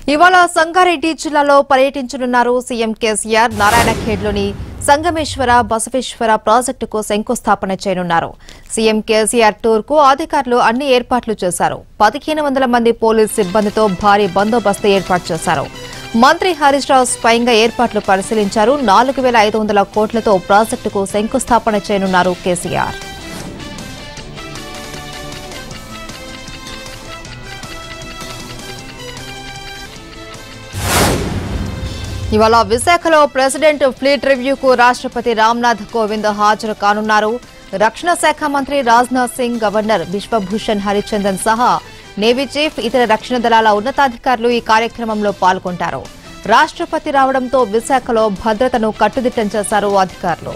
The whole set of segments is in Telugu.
ఇవాళ సంగారెడ్డి జిల్లాలో పర్యటించనున్నారు సీఎం కేసీఆర్ నారాయణఖేడ్లోని సంగమేశ్వర బసవేశ్వర ప్రాజెక్టుకు శంకుస్థాపన చేయనున్నారు సీఎం కేసీఆర్ టూర్ కు అధికారులు అన్ని ఏర్పాట్లు చేశారు పదిహేను వందల మంది పోలీస్ సిబ్బందితో భారీ బందోబస్తు ఏర్పాటు చేశారు మంత్రి హరీష్ రావు స్వయంగా ఏర్పాట్లు పరిశీలించారు నాలుగు వేల ఐదు వందల కోట్లతో ప్రాజెక్టుకు శంకుస్థాపన చేయనున్నారు కేసీఆర్ ఇవాళ విశాఖలో ప్రెసిడెంట్ ఫ్లీట్ రివ్యూకు రాష్ట్రపతి రామ్నాథ్ కోవింద్ హాజరు కానున్నారు రక్షణ శాఖ మంత్రి రాజ్నాథ్ సింగ్ గవర్నర్ బిశ్వభూషణ్ హరిచందన్ సహా నేవీ చీఫ్ ఇతర రక్షణ దళాల ఉన్నతాధికారులు ఈ కార్యక్రమంలో పాల్గొంటారు రాష్ట్రపతి రావడంతో విశాఖలో భద్రతను కట్టుదిట్టం చేశారు అధికారులు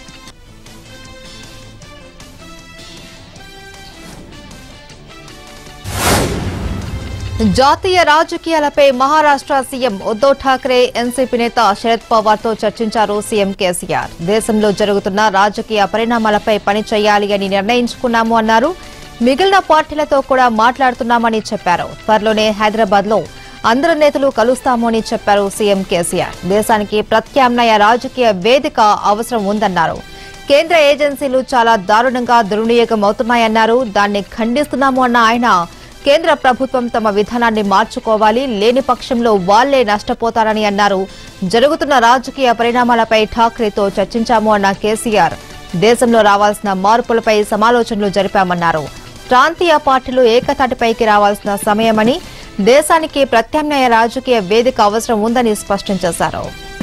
జాతీయ రాజకీయాలపై మహారాష్ట్ర సీఎం ఉద్దవ్ ఠాక్రే ఎన్సీపీ నేత శరద్ పవార్ తో చర్చించారు సీఎం కేసీఆర్ దేశంలో జరుగుతున్న రాజకీయ పరిణామాలపై పని చేయాలి అని నిర్ణయించుకున్నాము అన్నారు మిగిలిన పార్టీలతో కూడా మాట్లాడుతున్నామని చెప్పారు త్వరలోనే హైదరాబాద్ లో అందరు నేతలు కలుస్తాము అని చెప్పారు సీఎం కేసీఆర్ దేశానికి ప్రత్యామ్నాయ రాజకీయ వేదిక అవసరం ఉందన్నారు కేంద్ర ఏజెన్సీలు చాలా దారుణంగా దుర్వినియోగం అవుతున్నాయన్నారు దాన్ని ఖండిస్తున్నాము అన్న ఆయన కేంద్ర ప్రభుత్వం తమ విధానాన్ని మార్చుకోవాలి లేని పక్షంలో వాళ్లే నష్టపోతారని అన్నారు జరుగుతున్న రాజకీయ పరిణామాలపై ఠాక్రేతో చర్చించాము అన్న కేసీఆర్ దేశంలో రావాల్సిన మార్పులపై సమాలోచనలు జరిపామన్నారు ప్రాంతీయ పార్టీలు ఏకతాటిపైకి రావాల్సిన సమయమని దేశానికి ప్రత్యామ్నాయ రాజకీయ వేదిక అవసరం ఉందని స్పష్టం చేశారు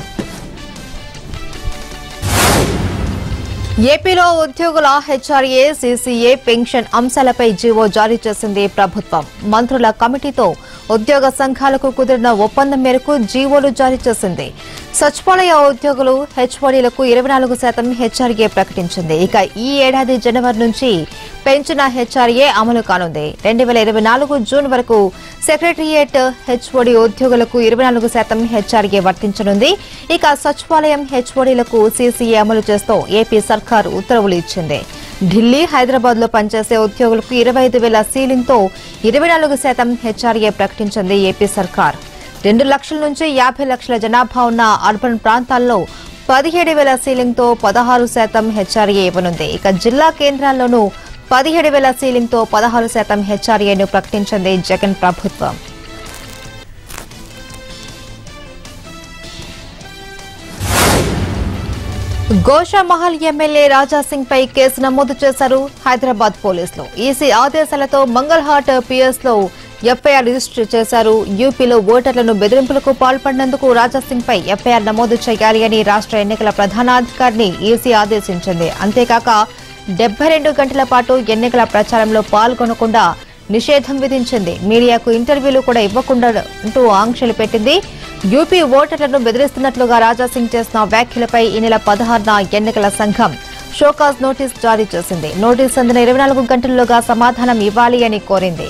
ఏపీలో ఉద్యోగుల హెచ్ఆర్ఏ సీసీఏ పెన్షన్ అంశాలపై జీవో జారీ చేసింది ప్రభుత్వం మంత్రుల కమిటీతో ఉద్యోగ సంఘాలకు కుదిరిన ఒప్పందం మేరకు జీవోలు జారీ చేసింది సచివాలయ ఉద్యోగులు హెచ్ఓడీలకు ఇరవై నాలుగు శాతం హెచ్ఆర్ఏ ప్రకటించింది ఇక ఈ ఏడాది జనవరి నుంచి పెంచిన హెచ్ఆర్ఏ అమలు కానుంది రెండు వేల ఇరవై నాలుగు జూన్ వరకు సెక్రటరియేట్ హెచ్ఓడి ఉద్యోగులకు ఇరవై నాలుగు శాతం హెచ్ఆర్ఏ వర్తించనుంది ఇక సచివాలయం హెచ్ఓడీలకు సీసీఏ అమలు చేస్తూ ఏపీ సర్కార్ ఉత్తర్వులు ఇచ్చింది ఢిల్లీ హైదరాబాద్ లో పనిచేసే ఉద్యోగులకు ఇరవై ఐదు వేల సీలింగ్ తో ఇరవై నాలుగు శాతం హెచ్ఆర్ఏ ప్రకటించింది ఏపీ సర్కార్ రెండు లక్షల నుంచి యాభై లక్షల జనాభా ఉన్న అర్బన్ ప్రాంతాల్లో పదిహేడు వేల సీలింగ్ తో పదహారు శాతం హెచ్ఆర్ఏ ఇవ్వనుంది ఇక జిల్లా కేంద్రాల్లోనూ పదిహేడు వేల సీలింగ్ తో పదహారు శాతం హెచ్ఆర్ఏను ప్రకటించింది జగన్ ప్రభుత్వం గోషామహల్ ఎమ్మెల్యే రాజాసింగ్ పై కేసు నమోదు చేశారు హైదరాబాద్ పోలీసులు ఈసీ ఆదేశాలతో మంగళహాట్ పిఎస్ లో ఎఫ్ఐఆర్ రిజిస్టర్ చేశారు యూపీలో ఓటర్లను బెదిరింపులకు పాల్పడినందుకు రాజాసింగ్ పై ఎఫ్ఐఆర్ నమోదు చేయాలి అని రాష్ట్ర ఎన్నికల ప్రధానాధికారిని ఈసీ ఆదేశించింది అంతేకాక డెబ్బై రెండు గంటల పాటు ఎన్నికల ప్రచారంలో పాల్గొనకుండా నిషేధం విధించింది మీడియాకు ఇంటర్వ్యూలు కూడా ఇవ్వకుండా అంటూ ఆంక్షలు పెట్టింది యూపీ ఓటర్లను బెదిరిస్తున్నట్లుగా రాజాసింగ్ చేసిన వ్యాఖ్యలపై ఈ నెల పదహారున ఎన్నికల సంఘం షోకాజ్ నోటీస్ జారీ చేసింది నోటీస్ అందిన ఇరవై నాలుగు గంటల్లోగా సమాధానం ఇవ్వాలి అని కోరింది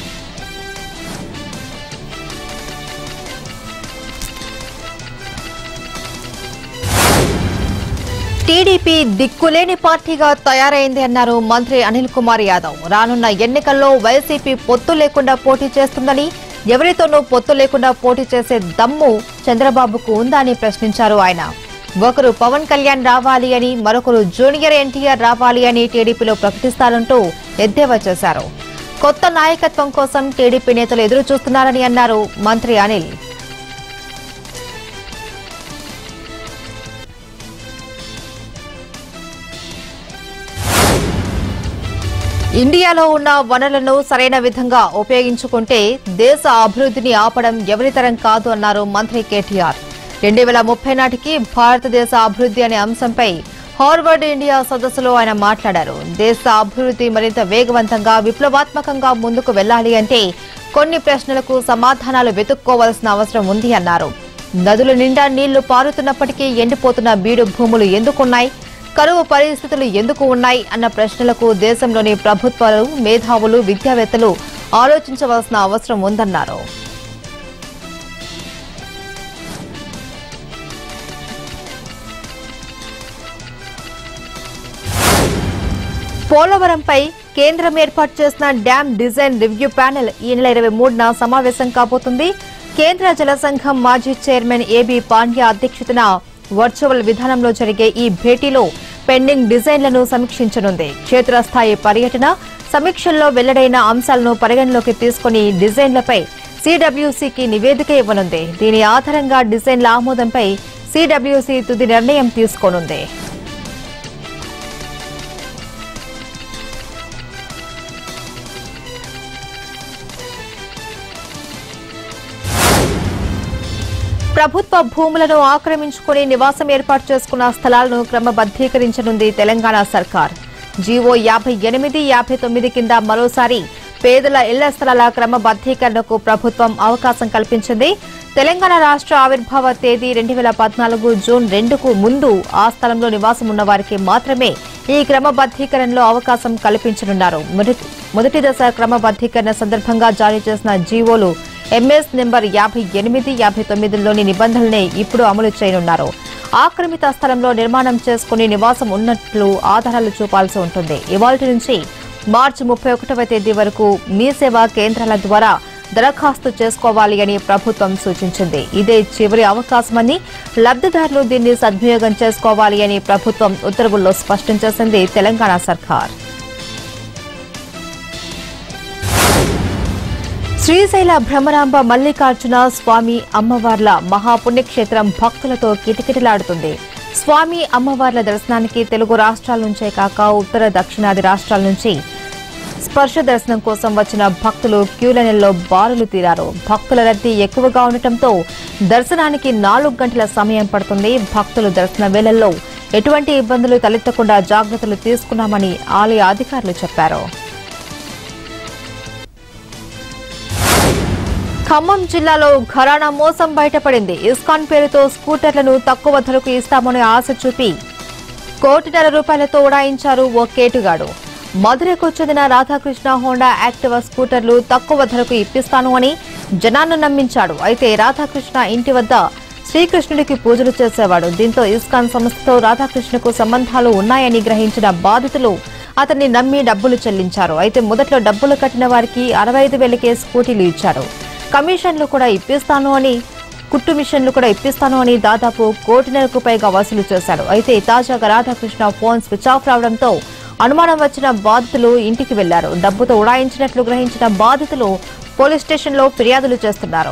టీడీపీ దిక్కులేని పార్టీగా తయారైంది అన్నారు మంత్రి అనిల్ కుమార్ యాదవ్ రానున్న ఎన్నికల్లో వైసీపీ పొత్తు లేకుండా పోటీ చేస్తుందని ఎవరితోనూ పొత్తు లేకుండా పోటీ చేసే దమ్ము చంద్రబాబుకు ఉందా అని ప్రశ్నించారు ఆయన ఒకరు పవన్ కళ్యాణ్ రావాలి అని మరొకరు జూనియర్ ఎన్టీఆర్ రావాలి అని టీడీపీలో ప్రకటిస్తారంటూ ఎద్దేవా చేశారు కొత్త నాయకత్వం కోసం టీడీపీ నేతలు ఎదురు చూస్తున్నారని అన్నారు మంత్రి అనిల్ ఇండియాలో ఉన్న వనరులను సరైన విధంగా ఉపయోగించుకుంటే దేశ అభివృద్ధిని ఆపడం ఎవరితరం కాదు అన్నారు మంత్రి కేటీఆర్ రెండు వేల ముప్పై నాటికి భారతదేశ అభివృద్ధి అనే అంశంపై హార్వర్డ్ ఇండియా సదస్సులో ఆయన మాట్లాడారు దేశ అభివృద్ధి మరింత వేగవంతంగా విప్లవాత్మకంగా ముందుకు వెళ్లాలి అంటే కొన్ని ప్రశ్నలకు సమాధానాలు వెతుక్కోవాల్సిన అవసరం ఉంది అన్నారు నదుల నిండా నీళ్లు పారుతున్నప్పటికీ ఎండిపోతున్న బీడు భూములు ఎందుకున్నాయి కరువు పరిస్థితులు ఎందుకు ఉన్నాయి అన్న ప్రశ్నలకు దేశంలోని ప్రభుత్వాలు మేధావులు విద్యావేత్తలు ఆలోచించవలసిన అవసరం ఉందన్నారు పోలవరంపై కేంద్రం ఏర్పాటు చేసిన డ్యాం డిజైన్ రివ్యూ ప్యానెల్ ఈ నెల ఇరవై మూడున సమావేశం కాబోతుంది కేంద్ర జల సంఘం మాజీ చైర్మన్ ఏబీ పాండ్యా అధ్యక్షతన వర్చువల్ విధానంలో జరిగే ఈ భేటీలో పెండింగ్ డిజైన్లను సమీక్షించనుంది క్షేత్రస్థాయి పర్యటన సమీక్షల్లో వెల్లడైన అంశాలను పరిగణలోకి తీసుకుని డిజైన్లపై సిడబ్ల్యూసీకి నివేదిక ఇవ్వనుంది దీని ఆధారంగా డిజైన్ల ఆమోదంపై సిడబ్ల్యూసీ తుది నిర్ణయం తీసుకోనుంది ప్రభుత్వ భూములను ఆక్రమించుకుని నివాసం ఏర్పాటు చేసుకున్న స్థలాలను క్రమబద్దీకరించనుంది తెలంగాణ సర్కార్ జీవో యాభై ఎనిమిది యాభై తొమ్మిది కింద మరోసారి పేదల ఇళ్ల స్థలాల క్రమబద్దీకరణకు ప్రభుత్వం అవకాశం కల్పించింది తెలంగాణ రాష్ట్ర ఆవిర్భావ తేదీ రెండు వేల పద్నాలుగు జూన్ రెండుకు ముందు ఆ స్థలంలో నివాసం ఉన్న వారికి మాత్రమే ఈ క్రమబద్దీకరణలో అవకాశం కల్పించనున్నారు మొదటి- మొదటి దశ క్రమబద్దీకరణ సందర్భంగా జారీ చేసిన జీవోలు ఎంఎస్ నెంబర్ యాభై ఎనిమిది యాభై తొమ్మిదిలోని నిబంధనలనే ఇప్పుడు అమలు చేయనున్నారు ఆక్రమిత స్థలంలో నిర్మాణం చేసుకుని నివాసం ఉన్నట్లు ఆధారాలు చూపాల్సి ఉంటుంది ఇవాళ నుంచి మార్చి ముప్పై ఒకటవ తేదీ వరకు మీ సేవా కేంద్రాల ద్వారా దరఖాస్తు చేసుకోవాలి అని ప్రభుత్వం సూచించింది ఇదే చివరి అవకాశమని లబ్ధిదారులు దీన్ని సద్వినియోగం చేసుకోవాలి అని ప్రభుత్వం ఉత్తర్వుల్లో స్పష్టం చేసింది తెలంగాణ సర్కార్ శ్రీశైల భ్రమరాంబ మల్లికార్జున స్వామి అమ్మవార్ల మహాపుణ్యక్షేత్రం భక్తులతో కిటకిటలాడుతుంది స్వామి అమ్మవార్ల దర్శనానికి తెలుగు రాష్ట్రాల నుంచే కాక ఉత్తర దక్షిణాది రాష్ట్రాల నుంచి స్పర్శ దర్శనం కోసం వచ్చిన భక్తులు క్యూలైన్లలో బారులు తీరారు భక్తుల రద్దీ ఎక్కువగా ఉండటంతో దర్శనానికి నాలుగు గంటల సమయం పడుతుంది భక్తులు దర్శన వేళల్లో ఎటువంటి ఇబ్బందులు తలెత్తకుండా జాగ్రత్తలు తీసుకున్నామని ఆలయ అధికారులు చెప్పారు ఖమ్మం జిల్లాలో ఘరానా మోసం బయటపడింది ఇస్కాన్ పేరుతో స్కూటర్లను తక్కువ ధరకు ఇస్తామని ఆశ చూపి కోటిన్నర రూపాయలతో ఉడాయించారు ఓ కేటుగాడు మధురకు చెందిన రాధాకృష్ణ హోండా యాక్టివా స్కూటర్లు తక్కువ ధరకు ఇప్పిస్తాను అని జనాన్ని నమ్మించాడు అయితే రాధాకృష్ణ ఇంటి వద్ద శ్రీకృష్ణుడికి పూజలు చేసేవాడు దీంతో ఇస్కాన్ సంస్థతో రాధాకృష్ణకు సంబంధాలు ఉన్నాయని గ్రహించిన బాధితులు అతన్ని నమ్మి డబ్బులు చెల్లించారు అయితే మొదట్లో డబ్బులు కట్టిన వారికి అరవై ఐదు వేలకే స్కూటీలు ఇచ్చాడు కమిషన్లు కూడా ఇప్పిస్తాను అని కుట్టు మిషన్లు కూడా ఇప్పిస్తాను అని దాదాపు కోటిన్నరకు పైగా వసూలు చేశాడు అయితే తాజాగా రాధాకృష్ణ ఫోన్ స్విచ్ ఆఫ్ రావడంతో అనుమానం వచ్చిన బాధితులు ఇంటికి వెళ్లారు డబ్బుతో ఉడాయించినట్లు గ్రహించిన బాధితులు పోలీస్ స్టేషన్లో ఫిర్యాదులు చేస్తున్నారు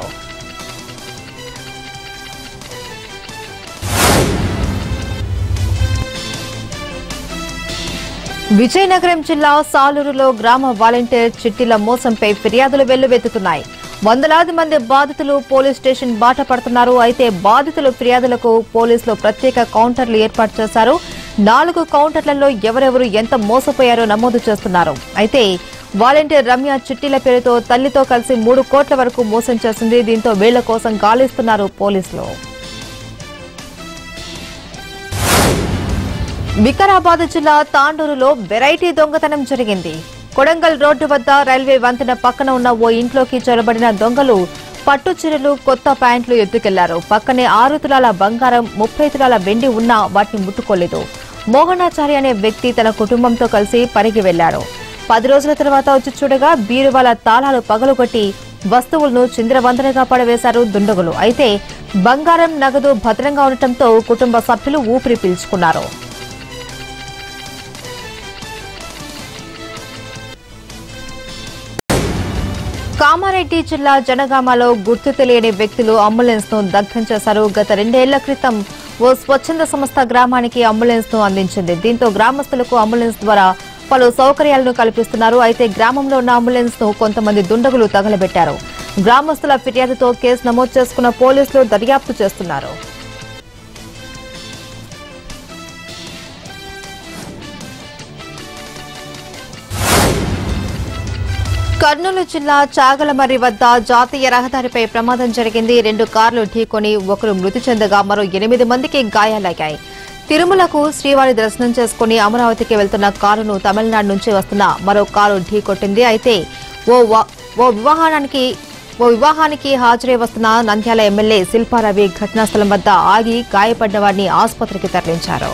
విజయనగరం జిల్లా సాలూరులో గ్రామ వాలంటీర్ చిట్టీల మోసంపై ఫిర్యాదులు వెల్లువెత్తుతున్నాయి వందలాది మంది బాధితులు పోలీస్ స్టేషన్ బాట పడుతున్నారు అయితే బాధితుల ఫిర్యాదులకు పోలీసులు ప్రత్యేక కౌంటర్లు ఏర్పాటు చేశారు నాలుగు కౌంటర్లలో ఎవరెవరు ఎంత మోసపోయారో నమోదు చేస్తున్నారు అయితే వాలంటీర్ రమ్య చిట్టీల పేరుతో తల్లితో కలిసి మూడు కోట్ల వరకు మోసం చేసింది దీంతో వీళ్ల కోసం గాలిస్తున్నారు పోలీసులు వికారాబాద్ జిల్లా తాండూరులో వెరైటీ దొంగతనం జరిగింది కొడంగల్ రోడ్డు వద్ద రైల్వే వంతెన పక్కన ఉన్న ఓ ఇంట్లోకి చొరబడిన దొంగలు పట్టు చీరలు కొత్త ప్యాంట్లు ఎత్తుకెళ్లారు పక్కనే ఆరు తులాల బంగారం ముప్పై తులాల వెండి ఉన్నా వాటిని ముట్టుకోలేదు మోహనాచారి అనే వ్యక్తి తన కుటుంబంతో కలిసి పరిగి వెళ్లాడు పది రోజుల తర్వాత వచ్చి చూడగా బీరువాల తాళాలు పగలుగొట్టి వస్తువులను చిందరవందరగా పడవేశారు దుండగులు అయితే బంగారం నగదు భద్రంగా ఉండటంతో కుటుంబ సభ్యులు ఊపిరి పీల్చుకున్నారు కామారెడ్డి జిల్లా జనగామలో గుర్తు తెలియని వ్యక్తులు అంబులెన్స్ ను దగ్ధం చేశారు గత రెండేళ్ల క్రితం ఓ స్వచ్ఛంద సంస్థ గ్రామానికి అంబులెన్స్ ను అందించింది దీంతో గ్రామస్తులకు అంబులెన్స్ ద్వారా పలు సౌకర్యాలను కల్పిస్తున్నారు అయితే గ్రామంలో ఉన్న అంబులెన్స్ ను కొంతమంది దుండగులు తగలబెట్టారు గ్రామస్తుల ఫిర్యాదుతో కేసు నమోదు చేసుకున్న పోలీసులు దర్యాప్తు చేస్తున్నారు కర్నూలు జిల్లా చాగలమర్రి వద్ద జాతీయ రహదారిపై ప్రమాదం జరిగింది రెండు కార్లు ఢీకొని ఒకరు మృతి చెందగా మరో ఎనిమిది మందికి గాయాలయ్యాయి తిరుమలకు శ్రీవారి దర్శనం చేసుకుని అమరావతికి వెళ్తున్న కారును తమిళనాడు నుంచి వస్తున్న మరో కారు ఢీకొట్టింది అయితే ఓ వ- ఓ వివాహానికి ఓ వివాహానికి హాజరై వస్తున్న నంద్యాల ఎమ్మెల్యే శిల్పారవి ఘటనా స్థలం వద్ద ఆగి గాయపడ్డ వారిని ఆసుపత్రికి తరలించారు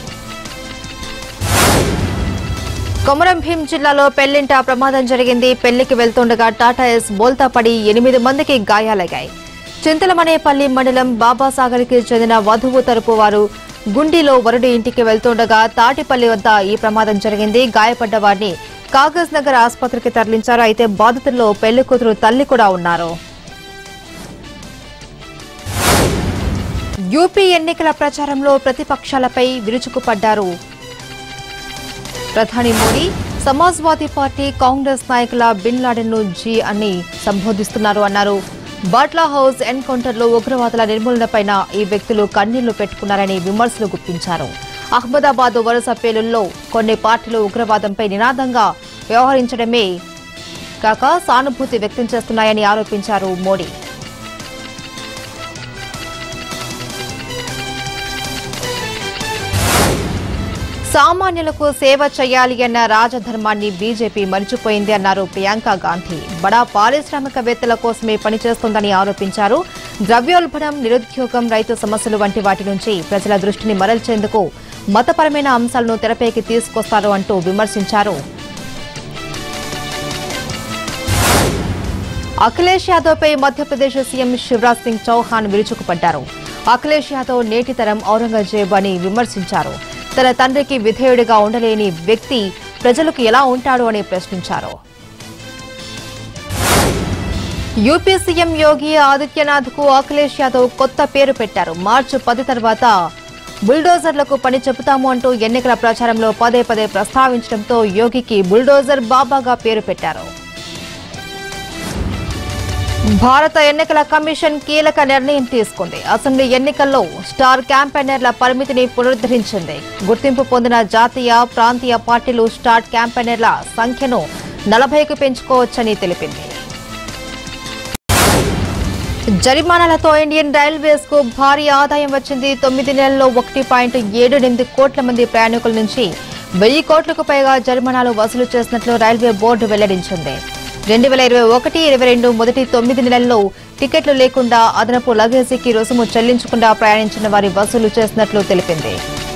కొమరం భీం జిల్లాలో పెళ్లింట ప్రమాదం జరిగింది పెళ్లికి వెళ్తుండగా టాటా ఎస్ బోల్తా పడి ఎనిమిది మందికి గాయాలయ్యాయి చింతలమనేపల్లి మండలం బాబాసాగర్కి చెందిన వధువు తరపు వారు గుండిలో వరుడి ఇంటికి వెళ్తుండగా తాటిపల్లి వద్ద ఈ ప్రమాదం జరిగింది గాయపడ్డ వారిని కాగజ్ నగర్ ఆసుపత్రికి తరలించారు అయితే బాధితుల్లో పెళ్లి కూతురు తల్లి కూడా ఉన్నారు యూపీ ఎన్నికల ప్రచారంలో ప్రతిపక్షాలపై విరుచుకుపడ్డారు ప్రధాని మోడీ సమాజ్వాదీ పార్టీ కాంగ్రెస్ నాయకుల బిన్ లాడెన్ ను జీ అని సంబోధిస్తున్నారు అన్నారు బాట్లా హౌస్ ఎన్కౌంటర్లో ఉగ్రవాదుల నిర్మూలనపై ఈ వ్యక్తులు కన్నీళ్లు పెట్టుకున్నారని విమర్శలు గుప్పించారు అహ్మదాబాద్ వరుస పేలుల్లో కొన్ని పార్టీలు ఉగ్రవాదంపై నినాదంగా వ్యవహరించడమే కాక సానుభూతి వ్యక్తం చేస్తున్నాయని ఆరోపించారు మోడీ సామాన్యులకు సేవ చేయాలి అన్న రాజధర్మాన్ని బీజేపీ మరిచిపోయింది అన్నారు ప్రియాంక గాంధీ బడా పారిశ్రామికవేత్తల కోసమే పనిచేస్తోందని ఆరోపించారు ద్రవ్యోల్బణం నిరుద్యోగం రైతు సమస్యలు వంటి వాటి నుంచి ప్రజల దృష్టిని మరల్చేందుకు మతపరమైన అంశాలను తెరపైకి తీసుకొస్తారు అంటూ విమర్శించారు అఖిలేష్ యాదవ్పై మధ్యప్రదేశ్ సీఎం శివరాజ్ సింగ్ చౌహాన్ విరుచుకుపడ్డారు అఖిలేష్ యాదవ్ నేటి తరం ఔరంగజేబు అని విమర్శించారు తన తండ్రికి విధేయుడిగా ఉండలేని వ్యక్తి ప్రజలకు ఎలా ఉంటాడు అని ప్రశ్నించారు యూపీ సీఎం యోగి ఆదిత్యనాథ్ కు అఖిలేష్ యాదవ్ కొత్త పేరు పెట్టారు మార్చి పది తర్వాత బుల్డోజర్లకు పని చెబుతాము అంటూ ఎన్నికల ప్రచారంలో పదే పదే ప్రస్తావించడంతో యోగికి బుల్డోజర్ బాబాగా పేరు పెట్టారు భారత ఎన్నికల కమిషన్ కీలక నిర్ణయం తీసుకుంది అసెంబ్లీ ఎన్నికల్లో స్టార్ క్యాంపెయినర్ల పరిమితిని పునరుద్ధరించింది గుర్తింపు పొందిన జాతీయ ప్రాంతీయ పార్టీలు స్టార్ క్యాంపెయినర్ల సంఖ్యను నలభైకి పెంచుకోవచ్చని తెలిపింది జరిమానాలతో ఇండియన్ రైల్వేస్ కు భారీ ఆదాయం వచ్చింది తొమ్మిది నెలల్లో ఒకటి పాయింట్ ఏడు ఎనిమిది కోట్ల మంది ప్రయాణికుల నుంచి వెయ్యి కోట్లకు పైగా జరిమానాలు వసూలు చేసినట్లు రైల్వే బోర్డు వెల్లడించింది రెండు వేల ఇరవై ఒకటి ఇరవై రెండు మొదటి తొమ్మిది నెలల్లో టికెట్లు లేకుండా అదనపు లగేజీకి రుసుము చెల్లించకుండా ప్రయాణించిన వారి వసూలు చేసినట్లు తెలిపింది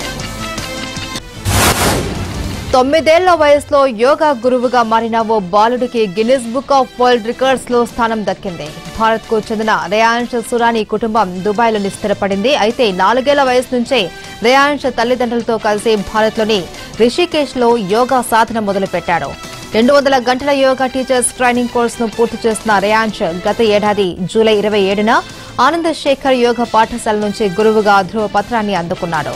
తొమ్మిదేళ్ల వయసులో యోగా గురువుగా మారిన ఓ బాలుడికి Guinness book of world records లో స్థానం దక్కింది భారత్ కు చెందిన రేయాంష్ సురానీ కుటుంబం దుబాయ్లోని స్థిరపడింది అయితే నాలుగేళ్ల వయసు నుంచే రేయాంష్ తల్లిదండ్రులతో కలిసి భారత్లోని రిషికేశ్ లో యోగా సాధన మొదలుపెట్టాడు రెండు వందల గంటల యోగా టీచర్స్ ట్రైనింగ్ కోర్సును పూర్తి చేసిన రేయాంష్ గత ఏడాది జూలై ఇరవై ఏడున ఆనంద్ శేఖర్ యోగా పాఠశాల నుంచి గురువుగా ధృవపత్రాన్ని అందుకున్నాడు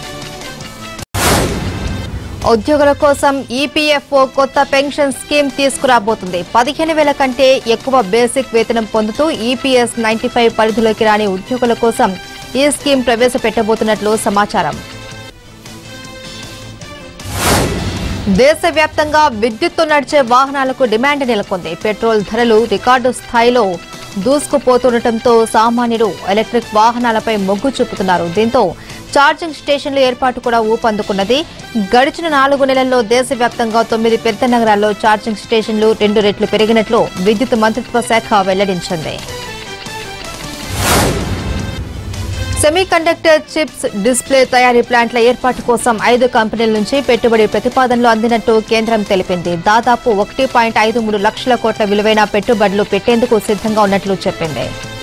ఉద్యోగుల కోసం ఈపీఎఫ్ఓ కొత్త పెన్షన్ స్కీమ్ తీసుకురాబోతుంది పదిహేను వేల కంటే ఎక్కువ బేసిక్ వేతనం పొందుతూ ఈపీఎస్ నైన్టీ ఫైవ్ పరిధిలోకి రాని ఉద్యోగుల కోసం ఈ స్కీమ్ ప్రవేశపెట్టబోతున్నట్లు సమాచారం దేశవ్యాప్తంగా విద్యుత్తు నడిచే వాహనాలకు డిమాండ్ నెలకొంది పెట్రోల్ ధరలు రికార్డు స్థాయిలో దూసుకుపోతుండటంతో సామాన్యులు ఎలక్ట్రిక్ వాహనాలపై మొగ్గు చూపుతున్నారు దీంతో ఛార్జింగ్ స్టేషన్ల ఏర్పాటు కూడా ఊపందుకున్నది గడిచిన నాలుగు నెలల్లో దేశవ్యాప్తంగా తొమ్మిది పెద్ద నగరాల్లో ఛార్జింగ్ స్టేషన్లు రెండు రెట్లు పెరిగినట్లు విద్యుత్ మంత్రిత్వ శాఖ వెల్లడించింది సెమీ కండక్టర్ చిప్స్ డిస్ప్లే తయారీ ప్లాంట్ల ఏర్పాటు కోసం ఐదు కంపెనీల నుంచి పెట్టుబడి ప్రతిపాదనలు అందినట్టు కేంద్రం తెలిపింది దాదాపు ఒకటి పాయింట్ ఐదు మూడు లక్షల కోట్ల విలువైన పెట్టుబడులు పెట్టేందుకు సిద్ధంగా ఉన్నట్లు చెప్పింది